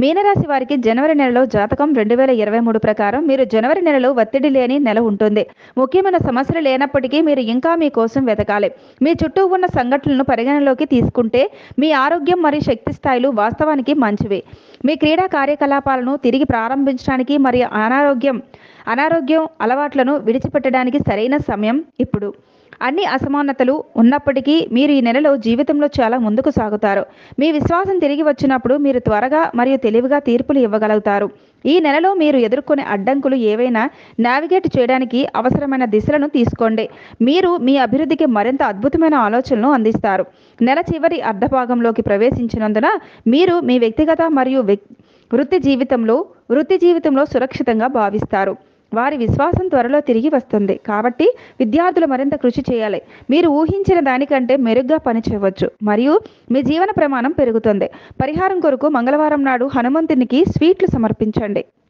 మీనరాశి వారికి జనవరి నెలలో జాతకం రెండు వేల ఇరవై మూడు ప్రకారం మీరు జనవరి నెలలో ఒత్తిడి లేని నెల ఉంటుంది ముఖ్యమైన సమస్యలు లేనప్పటికీ మీరు ఇంకా మీ కోసం వెతకాలి మీ చుట్టూ ఉన్న సంఘటనలను పరిగణలోకి తీసుకుంటే మీ ఆరోగ్యం మరియు శక్తి స్థాయిలు వాస్తవానికి మంచివి మీ క్రీడా కార్యకలాపాలను తిరిగి ప్రారంభించడానికి మరియు అనారోగ్యం అనారోగ్యం అలవాట్లను విడిచిపెట్టడానికి సరైన సమయం ఇప్పుడు అన్ని అసమానతలు ఉన్నప్పటికీ మీరు ఈ నెలలో జీవితంలో చాలా ముందుకు సాగుతారు మీ విశ్వాసం తిరిగి వచ్చినప్పుడు మీరు త్వరగా మరియు తెలివిగా తీర్పులు ఇవ్వగలుగుతారు ఈ నెలలో మీరు ఎదుర్కొనే అడ్డంకులు ఏవైనా నావిగేట్ చేయడానికి అవసరమైన దిశలను తీసుకోండి మీరు మీ అభివృద్ధికి మరింత అద్భుతమైన ఆలోచనలు అందిస్తారు నెల చివరి అర్ధభాగంలోకి ప్రవేశించినందున మీరు మీ వ్యక్తిగత మరియు వ్యక్- వృత్తి జీవితంలో వృత్తి జీవితంలో సురక్షితంగా భావిస్తారు వారి విశ్వాసం త్వరలో తిరిగి వస్తుంది కాబట్టి విద్యార్థులు మరింత కృషి చేయాలి మీరు ఊహించిన దానికంటే మెరుగ్గా పనిచేయవచ్చు మరియు మీ జీవన ప్రమాణం పెరుగుతుంది పరిహారం కొరకు మంగళవారం నాడు హనుమంతునికి స్వీట్లు సమర్పించండి